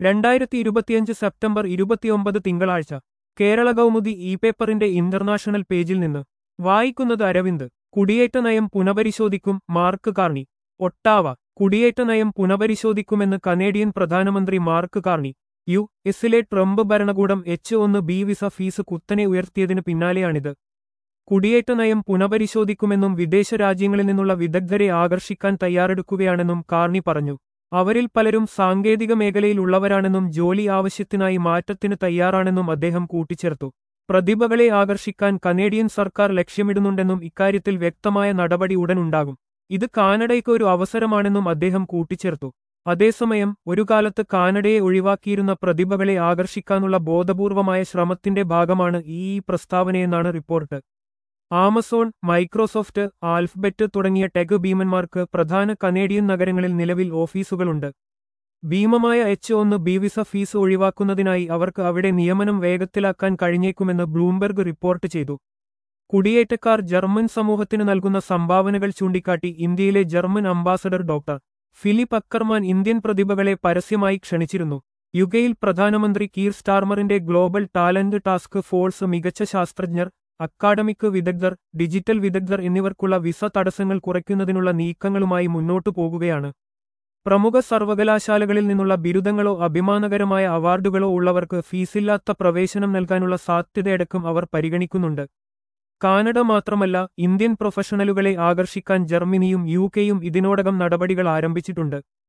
രണ്ടായിരത്തി ഇരുപത്തിയഞ്ച് സെപ്റ്റംബർ ഇരുപത്തിയൊമ്പത് തിങ്കളാഴ്ച കേരള കൗമുദി ഇ പേപ്പറിന്റെ ഇന്റർനാഷണൽ പേജിൽ നിന്ന് വായിക്കുന്നത് അരവിന്ദ് കുടിയേറ്റ നയം പുനഃപരിശോധിക്കും മാർക്ക് കാർണി ഒട്ടാവ കുടിയേറ്റ നയം പുനഃപരിശോധിക്കുമെന്ന് കനേഡിയൻ പ്രധാനമന്ത്രി മാർക്ക് കാർണി യു എസിലെ ട്രംപ് ഭരണകൂടം എച്ച് ഒന്ന് ബി വിസ ഫീസ് കുത്തനെ ഉയർത്തിയതിനു പിന്നാലെയാണിത് കുടിയേറ്റ നയം പുനഃപരിശോധിക്കുമെന്നും വിദേശ രാജ്യങ്ങളിൽ നിന്നുള്ള വിദഗ്ധരെ ആകർഷിക്കാൻ തയ്യാറെടുക്കുകയാണെന്നും കാർണി പറഞ്ഞു അവരിൽ പലരും സാങ്കേതിക മേഖലയിലുള്ളവരാണെന്നും ജോലി ആവശ്യത്തിനായി മാറ്റത്തിന് തയ്യാറാണെന്നും അദ്ദേഹം കൂട്ടിച്ചേർത്തു പ്രതിഭകളെ ആകർഷിക്കാൻ കനേഡിയൻ സർക്കാർ ലക്ഷ്യമിടുന്നുണ്ടെന്നും ഇക്കാര്യത്തിൽ വ്യക്തമായ നടപടി ഉടനുണ്ടാകും ഇത് കാനഡയ്ക്ക് ഒരു അവസരമാണെന്നും അദ്ദേഹം കൂട്ടിച്ചേർത്തു അതേസമയം ഒരു കാലത്ത് കാനഡയെ ഒഴിവാക്കിയിരുന്ന പ്രതിഭകളെ ആകർഷിക്കാനുള്ള ബോധപൂർവമായ ശ്രമത്തിന്റെ ഭാഗമാണ് ഈ ഈ പ്രസ്താവനയെന്നാണ് റിപ്പോർട്ട് ആമസോൺ മൈക്രോസോഫ്റ്റ് ആൽഫബെറ്റ് തുടങ്ങിയ ടെക് ഭീമന്മാർക്ക് പ്രധാന കനേഡിയൻ നഗരങ്ങളിൽ നിലവിൽ ഓഫീസുകളുണ്ട് ഭീമമായ എച്ച് ഒന്ന് ബി വിസ ഫീസ് ഒഴിവാക്കുന്നതിനായി അവർക്ക് അവിടെ നിയമനം വേഗത്തിലാക്കാൻ കഴിഞ്ഞേക്കുമെന്ന് ബ്ലൂംബെർഗ് റിപ്പോർട്ട് ചെയ്തു കുടിയേറ്റക്കാർ ജർമ്മൻ സമൂഹത്തിന് നൽകുന്ന സംഭാവനകൾ ചൂണ്ടിക്കാട്ടി ഇന്ത്യയിലെ German ambassador doctor Philipp Ackermann Indian പ്രതിഭകളെ പരസ്യമായി ക്ഷണിച്ചിരുന്നു യുകയിൽ പ്രധാനമന്ത്രി കീർ സ്റ്റാർമറിന്റെ ഗ്ലോബൽ ടാലന്റ് ടാസ്ക് ഫോഴ്സ് മികച്ച ശാസ്ത്രജ്ഞർ അക്കാഡമിക് വിദഗ്ധർ ഡിജിറ്റൽ വിദഗ്ധർ എന്നിവർക്കുള്ള വിസ തടസ്സങ്ങൾ കുറയ്ക്കുന്നതിനുള്ള നീക്കങ്ങളുമായി മുന്നോട്ടു പോകുകയാണ് പ്രമുഖ സർവകലാശാലകളിൽ നിന്നുള്ള ബിരുദങ്ങളോ അഭിമാനകരമായ അവാർഡുകളോ ഉള്ളവർക്ക് ഫീസില്ലാത്ത പ്രവേശനം നൽകാനുള്ള സാധ്യതയടക്കം അവർ പരിഗണിക്കുന്നുണ്ട് കാനഡ മാത്രമല്ല ഇന്ത്യൻ പ്രൊഫഷണലുകളെ ആകർഷിക്കാൻ ജർമ്മനിയും യു കെയും ഇതിനോടകം നടപടികൾ ആരംഭിച്ചിട്ടുണ്ട്